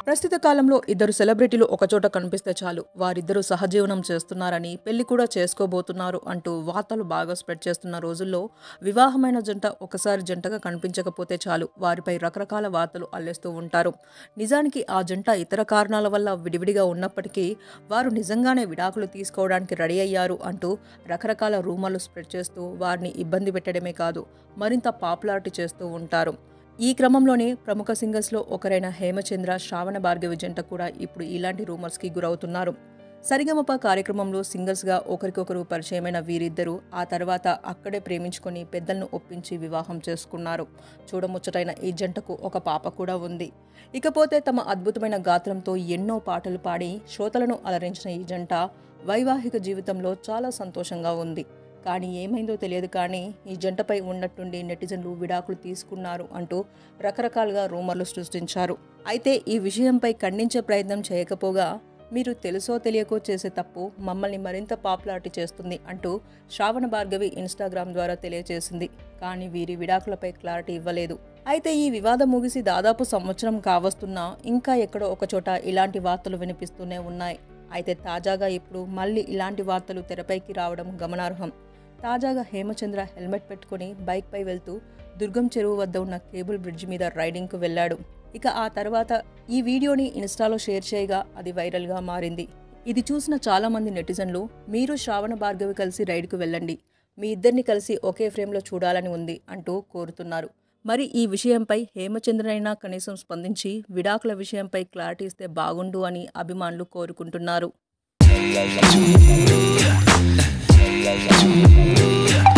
ప్రస్తుత కాలంలో ఇద్దరు సెలబ్రిటీలు ఒకచోట కనిపిస్తే చాలు వారిద్దరూ సహజీవనం చేస్తున్నారని పెళ్లి కూడా చేసుకోబోతున్నారు అంటూ వార్తలు బాగా స్ప్రెడ్ చేస్తున్న రోజుల్లో వివాహమైన జంట ఒకసారి జంటగా కనిపించకపోతే చాలు వారిపై రకరకాల వార్తలు అల్లేస్తూ ఉంటారు నిజానికి ఆ జంట ఇతర కారణాల వల్ల విడివిడిగా ఉన్నప్పటికీ వారు నిజంగానే విడాకులు తీసుకోవడానికి రెడీ అయ్యారు అంటూ రకరకాల రూమర్లు స్ప్రెడ్ చేస్తూ వారిని ఇబ్బంది పెట్టడమే కాదు మరింత పాపులారిటీ చేస్తూ ఉంటారు ఈ క్రమంలోనే ప్రముఖ సింగర్స్లో ఒకరైన హేమచంద్ర శ్రావణ భార్గవి జంట కూడా ఇప్పుడు ఇలాంటి రూమర్స్కి గురవుతున్నారు సరిగమప కార్యక్రమంలో సింగర్స్గా ఒకరికొకరు పరిచయమైన వీరిద్దరూ ఆ తర్వాత అక్కడే ప్రేమించుకొని పెద్దలను ఒప్పించి వివాహం చేసుకున్నారు చూడముచ్చటైన ఈ జంటకు ఒక పాప కూడా ఉంది ఇకపోతే తమ అద్భుతమైన గాత్రంతో ఎన్నో పాటలు పాడి శ్రోతలను అలరించిన ఈ జంట వైవాహిక జీవితంలో చాలా సంతోషంగా ఉంది కానీ ఏమైందో తెలియదు కానీ ఈ జంటపై ఉన్నట్టుండి నెటిజన్లు విడాకులు తీసుకున్నారు అంటూ రకరకాలుగా రూమర్లు సృష్టించారు అయితే ఈ విషయంపై ఖండించే ప్రయత్నం చేయకపోగా మీరు తెలుసో తెలియకో చేసే తప్పు మమ్మల్ని మరింత పాపులారిటీ చేస్తుంది అంటూ శ్రావణ భార్గవి ఇన్స్టాగ్రామ్ ద్వారా తెలియజేసింది కానీ వీరి విడాకులపై క్లారిటీ ఇవ్వలేదు అయితే ఈ వివాదం ముగిసి దాదాపు సంవత్సరం కావస్తున్నా ఇంకా ఎక్కడో ఒకచోట ఇలాంటి వార్తలు వినిపిస్తూనే ఉన్నాయి అయితే తాజాగా ఇప్పుడు మళ్ళీ ఇలాంటి వార్తలు తెరపైకి రావడం గమనార్హం తాజాగా హేమచంద్ర హెల్మెట్ పెట్టుకుని బైక్పై వెళ్తూ దుర్గం చెరువు వద్ద ఉన్న కేబుల్ బ్రిడ్జ్ మీద రైడింగ్కు వెళ్ళాడు ఇక ఆ తర్వాత ఈ వీడియోని ఇన్స్టాలో షేర్ చేయగా అది వైరల్గా మారింది ఇది చూసిన చాలామంది నెటిజన్లు మీరు శ్రావణ భార్గవి కలిసి రైడ్కు వెళ్ళండి మీ ఇద్దరిని కలిసి ఒకే ఫ్రేమ్లో చూడాలని ఉంది అంటూ కోరుతున్నారు మరి ఈ విషయంపై హేమచంద్రనైనా కనీసం స్పందించి విడాకుల విషయంపై క్లారిటీ ఇస్తే బాగుండు అని అభిమానులు కోరుకుంటున్నారు